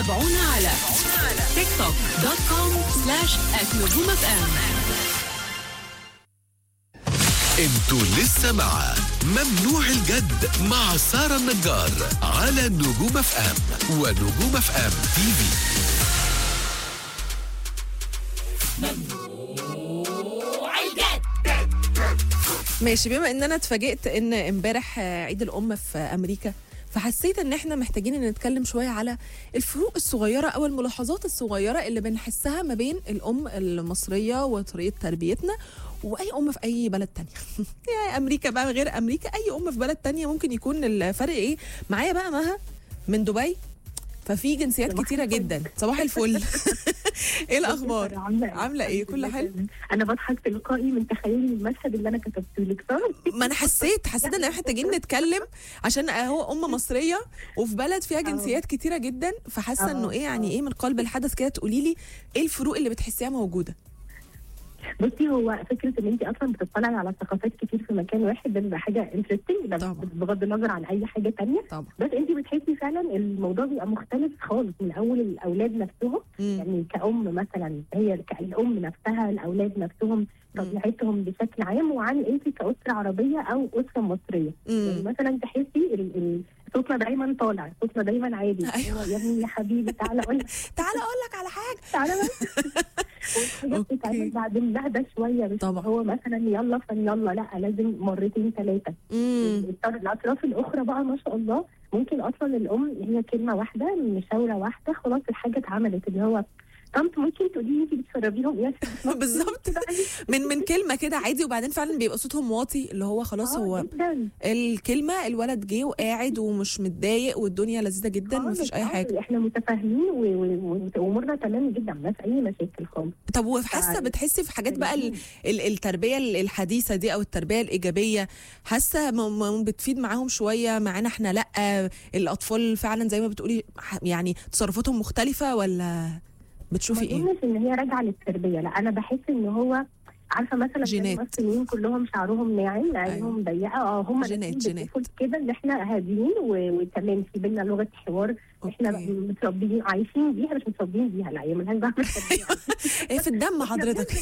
تابعونا على تيك توك دوت كوم سلاش نجوم اف ام انتوا لسه مع ممنوع الجد مع سارة النجار على نجوم اف ام ونجوم اف ام تي في ماشي بما ان انا اتفاجئت ان امبارح آه، عيد الام في امريكا فحسيت ان احنا محتاجين ان نتكلم شويه على الفروق الصغيره او الملاحظات الصغيره اللي بنحسها ما بين الام المصريه وطريقه تربيتنا واي ام في اي بلد تانية يعني امريكا بقى غير امريكا اي ام في بلد تانية ممكن يكون الفرق ايه معايا بقى مها من دبي ففي جنسيات صباح كتيره الفل. جدا صباح الفل ايه الاخبار عامله ايه عامله ايه كل حلو انا بضحك تلقائي من تخيلي المشهد اللي انا كتبته لك صح؟ ما انا حسيت حسيت ان احنا محتاجين نتكلم عشان هو ام مصريه وفي بلد فيها جنسيات كتيره جدا فحاسه انه آه، ايه يعني ايه من قلب الحدث كده تقولي لي ايه الفروق اللي بتحسيها موجوده بصي هو فكره ان انت اصلا بتطلعي على ثقافات كتير في مكان واحد ده بيبقى حاجه انترستنج ده طبعا. بغض النظر عن اي حاجه تانية طبعا بس انت بتحسي فعلا الموضوع بيبقى مختلف خالص من اول الاولاد نفسهم مم. يعني كأم مثلا هي كالأم نفسها الأولاد نفسهم طبيعتهم بشكل عام وعن أنت كأسرة عربية أو أسرة مصرية يعني مم. مثلا تحسي ال- ال- صوتنا دايما طالع صوتنا دايما عادي أيوة. يا ابني يا حبيبي تعالى اقول لك تعالى اقول لك على حاجه تعالى بس والحاجات أوكي. بتتعمل بعدين نهدى شويه مش طبعا. هو مثلا يلا فيلا لا لازم مرتين ثلاثه امم الاطراف الاخرى بقى ما شاء الله ممكن اصلا الام هي كلمه واحده مشاوره واحده خلاص الحاجه اتعملت اللي هو طنط ممكن تقولي لي انت بتشربيهم ايه عشان بالظبط من من كلمه كده عادي وبعدين فعلا بيبقى صوتهم واطي اللي هو خلاص آه، هو جداً. الكلمه الولد جه وقاعد ومش متضايق والدنيا لذيذه جدا خالص، مفيش اي آه، حاجه احنا متفاهمين و- و- و- وامورنا تمام جدا ما في اي مشاكل خالص طب وحاسه فعلا. بتحسي في حاجات بقى ال- ال- التربيه ال- الحديثه دي او التربيه الايجابيه حاسه م- م- بتفيد معاهم شويه معانا احنا لا الاطفال فعلا زي ما بتقولي ح- يعني تصرفاتهم مختلفه ولا بتشوفي ما ايه اظنش ان هي راجعه للتربيه لا انا بحس ان هو عارفه مثلا زي جينات. المصريين كلهم شعرهم ناعم عينهم ضيقه اه هم جينات، نفسهم جينات. بيشوفوا كده ان احنا هاديين و- وتمام في بينا لغه حوار احنا أوكي. متربيين عايشين بيها مش متربيين بيها لا هي ملهاش دعوه بالتربيه ايه في الدم حضرتك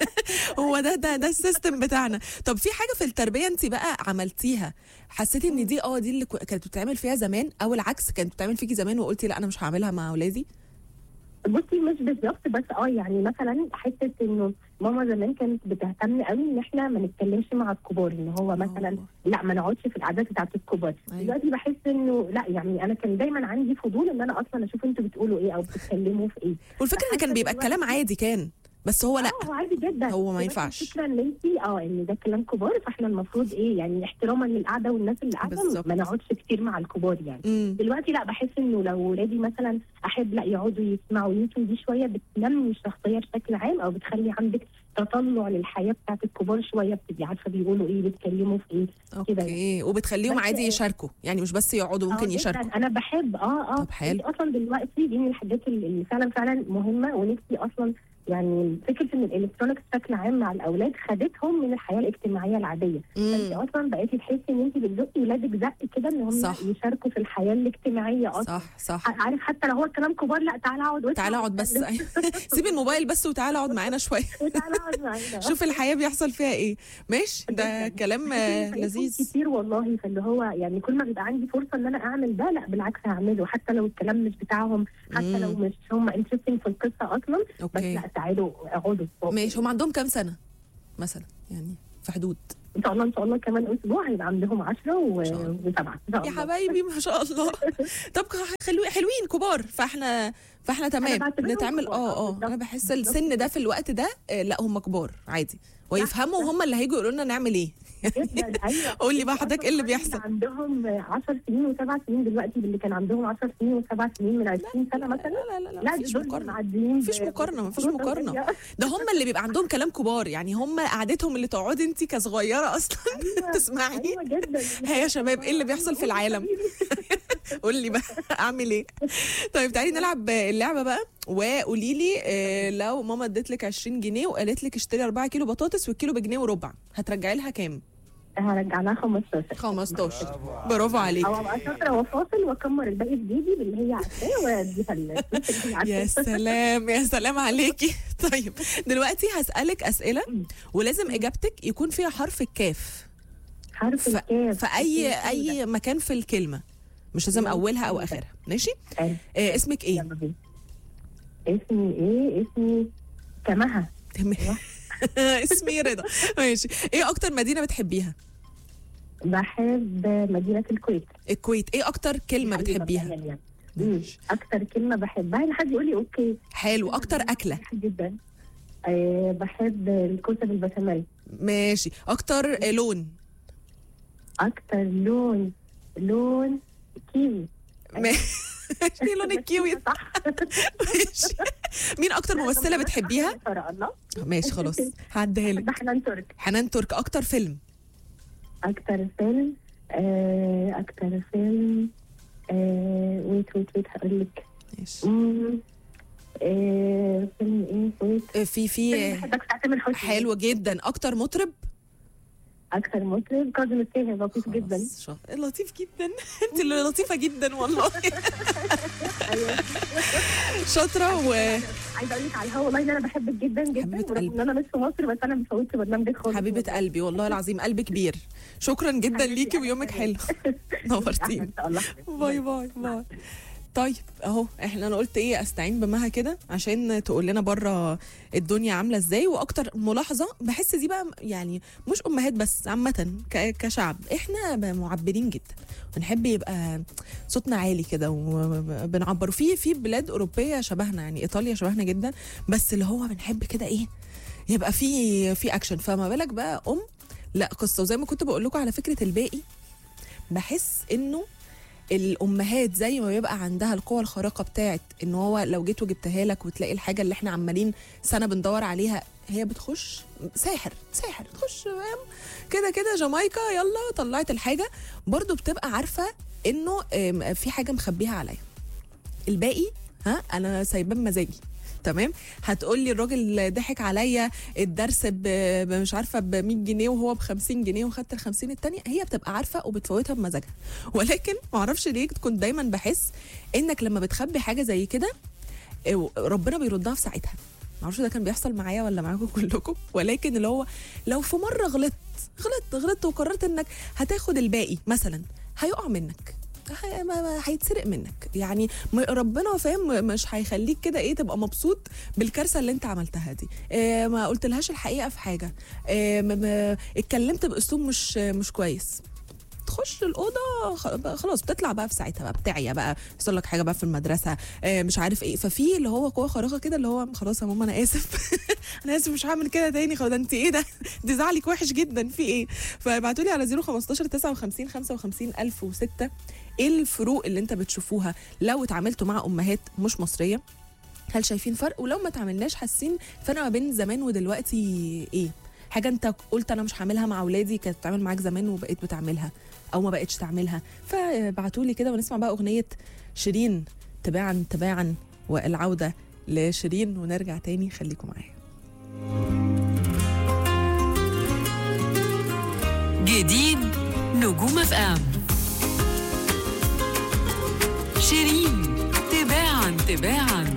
هو ده ده ده السيستم بتاعنا طب في حاجه في التربيه انت بقى عملتيها حسيتي ان دي اه دي اللي كو- كانت بتتعمل فيها زمان او العكس كانت بتتعمل فيكي زمان وقلتي لا انا مش هعملها مع اولادي بصي مش بالظبط بس اه يعني مثلا حته انه ماما زمان كانت بتهتم قوي ان احنا ما نتكلمش مع الكبار ان هو مثلا آه. لا ما نقعدش في العادات بتاعت الكبار أيوة. دلوقتي بحس انه لا يعني انا كان دايما عندي فضول ان انا اصلا اشوف انتوا بتقولوا ايه او بتتكلموا في ايه والفكره ان كان حاسة بيبقى الكلام دلوقتي- عادي كان بس هو لا اه هو عادي جدا هو ما بس ينفعش. الفكره ان انت اه ان ده كلام كبار فاحنا المفروض ايه يعني احتراما للقعده والناس اللي قاعده بالظبط. ما نقعدش كتير مع الكبار يعني امم دلوقتي لا بحس انه لو ولادي مثلا احب لا يقعدوا يسمعوا يمكن دي شويه بتنمي الشخصيه بشكل عام او بتخلي عندك تطلع للحياه بتاعت الكبار شويه بتبقي عارفه بيقولوا ايه بيتكلموا في ايه كده اوكي وبتخليهم بس- عادي يشاركوا يعني مش بس يقعدوا آه ممكن جداً. يشاركوا انا بحب اه اه طب حلو. انت اصلا دلوقتي دي من الحاجات اللي اللي فعلا فعلا مهمه ونفسي اصلا يعني فكره ان الالكترونكس بشكل عام مع الاولاد خدتهم من الحياه الاجتماعيه العاديه انت امم اصلا بقيتي تحسي ان انت بتزقي ولادك زق كده ان هم صح. يشاركوا في الحياه الاجتماعيه اصلا صح صح ع- عارف حتى لو هو الكلام كبار لا تعالى اقعد واسمع تعالى اقعد بس أيوة. سيب الموبايل بس وتعالى اقعد معانا شويه تعالى اقعد معانا شوف الحياه بيحصل فيها ايه ماشي ده جداً. كلام آه، فايتهم لذيذ كتير والله فاللي هو يعني كل ما بيبقى عندي فرصه ان انا اعمل ده لا بالعكس هعمله حتى لو الكلام مش بتاعهم حتى لو مم. مش هم انترستنج في القصه اصلا بس اوكي لا تعالوا اقعدوا ماشي هم عندهم كام سنه مثلا يعني في حدود ان شاء الله ان شاء الله كمان اسبوع هيبقى عندهم 10 و... شاء الله. وسبعه إن شاء يا الله. حبايبي ما شاء الله طب خلو حلوين كبار فاحنا فاحنا تمام بعتبرهم نتعامل كبار، اه آه، اه بالظبط. انا بحس السن ده في الوقت ده آه، لا هم كبار عادي ويفهموا وهم اللي هيجوا يقولوا لنا نعمل ايه جدا ايوه قول لي بقى حضرتك ايه اللي أصلاً بيحصل عندهم 10 سنين وسبع سنين دلوقتي اللي كان عندهم 10 سنين وسبع سنين من 20 سنه مثلا لا لا لا لا مفيش دول مقارنه معديين مفيش ب- مقارنة، مفيش بفلوس مقارنة. غالية. ده هم اللي بيبقى عندهم كلام كبار يعني هم قعدتهم اللي تقعدي انت كصغيره اصلا أيوة، تسمعي ايوه جدا ها يا شباب ايه اللي بيحصل في العالم قول لي بقى اعمل ايه طيب تعالي نلعب اللعبه بقى وقولي لي آه، لو ماما ادت لك 20 جنيه وقالت لك اشتري 4 كيلو بطاطس والكيلو بجنيه وربع هترجعي لها كام هرجع لها 15 15 برافو عليك او ابقى شاطره وفاصل واكمر الباقي في جيبي باللي هي عارفاه واديها للناس اللي هي يا عارفاه. سلام يا سلام عليكي طيب دلوقتي هسألك أسئلة ولازم إجابتك يكون فيها حرف الكاف حرف ف... الكاف في أي أي مكان في الكلمة مش لازم أولها أو آخرها ماشي حلو. آه اسمك إيه؟ يلا بينا اسمي ايه اسمي كمها تمام. اسمي رضا ماشي إيه أكتر مدينة بتحبيها؟ بحب مدينة الكويت الكويت إيه أكتر كلمة حبيبة بتحبيها؟ يعني يعني. مم. ماشي. اكتر كلمة بحبها ان حد يقول لي اوكي حلو أكتر أكلة بحب جدا أه بحب الكوسة بالبشاميل ماشي أكتر آه، لون اكتر لون لون كيوي ماشي لون الكيوي صح ماشي مين أكتر ممثلة بتحبيها؟ ان شاء الله ماشي خلاص هعديها لك ده حنان ترك حنان ترك أكتر فيلم اكتر فيلم آه، اكتر فيلم آه، ويت ويت ويت هقول لك ماشي مم، آه، فيلم ايه ويت آه، في في فيلم بحبك بتاع تامر حسني حلو جدا اكتر مطرب اكتر مطرب كاظم الساهر لطيف جدا خلاص، شاطر. لطيف جدا انت اللي لطيفه جدا والله ايوه شاطره و عايزه اقول لك على الهوا والله ان انا بحبك جدا جدا حبيبة ورغم قلبي. ان انا مش في مصر بس انا مفوتش برنامجك خالص حبيبه قلبي والله العظيم قلب كبير شكرا جدا حبيبتي، ليكي أنا ويومك كمان. حلو نورتيني ان شاء الله باي باي باي طيب اهو احنا انا قلت ايه استعين بمها كده عشان تقول لنا بره الدنيا عامله ازاي واكتر ملاحظه بحس دي بقى يعني مش امهات بس عامه ك- كشعب احنا ب- معبرين جدا بنحب يبقى صوتنا عالي كده وبنعبر في في بلاد اوروبيه شبهنا يعني ايطاليا شبهنا جدا بس اللي هو بنحب كده ايه يبقى في في اكشن فما بالك بقى ام لا قصه وزي ما كنت بقول لكم على فكره الباقي بحس انه الامهات زي ما بيبقى عندها القوه الخارقه بتاعت ان هو لو جيت وجبتها لك وتلاقي الحاجه اللي احنا عمالين سنه بندور عليها هي بتخش ساحر ساحر تخش فاهم كده كده جامايكا يلا طلعت الحاجه برضو بتبقى عارفه انه آم، في حاجه مخبيها عليا الباقي ها انا سايباه بمزاجي تمام هتقول لي الراجل ضحك عليا الدرس ب ب- مش عارفه ب 100 جنيه وهو ب 50 جنيه وخدت ال 50 التانية هي بتبقى عارفه وبتفوتها بمزاجها ولكن ما اعرفش ليه كنت دايما بحس انك لما بتخبي حاجه زي كده إيه، ربنا بيردها في ساعتها معرفش ده كان بيحصل معايا ولا معاكم كلكم ولكن اللي هو لو في مره غلطت غلطت غلطت وقررت انك هتاخد الباقي مثلا هيقع منك هي- ما- ما- هيتسرق منك يعني م- ربنا فاهم مش هيخليك كده ايه تبقى مبسوط بالكارثه اللي انت عملتها دي إيه ما قلتلهاش الحقيقه في حاجه إيه ما- ما- اتكلمت باسلوب مش مش كويس تخش الاوضه خ- بقى خلاص بتطلع بقى في ساعتها بقى بتعيا بقى يحصل لك حاجه بقى في المدرسه آه مش عارف ايه ففي اللي هو قوه خارقه كده اللي هو خلاص يا ماما انا اسف انا اسف مش هعمل كده تاني خلاص ده انت ايه ده دي زعلك وحش جدا في ايه فابعتوا لي على 015 59 55 1006 ايه الفروق اللي انت بتشوفوها لو اتعاملتوا مع امهات مش مصريه هل شايفين فرق ولو ما تعملناش حاسين فرق ما بين زمان ودلوقتي ايه حاجه انت قلت انا مش هعملها مع اولادي كانت بتعمل معاك زمان وبقيت بتعملها او ما بقتش تعملها فبعتوا لي كده ونسمع بقى اغنيه شيرين تباعا تباعا والعوده لشيرين ونرجع تاني خليكم معايا جديد نجوم اف ام شيرين تباعا تباعا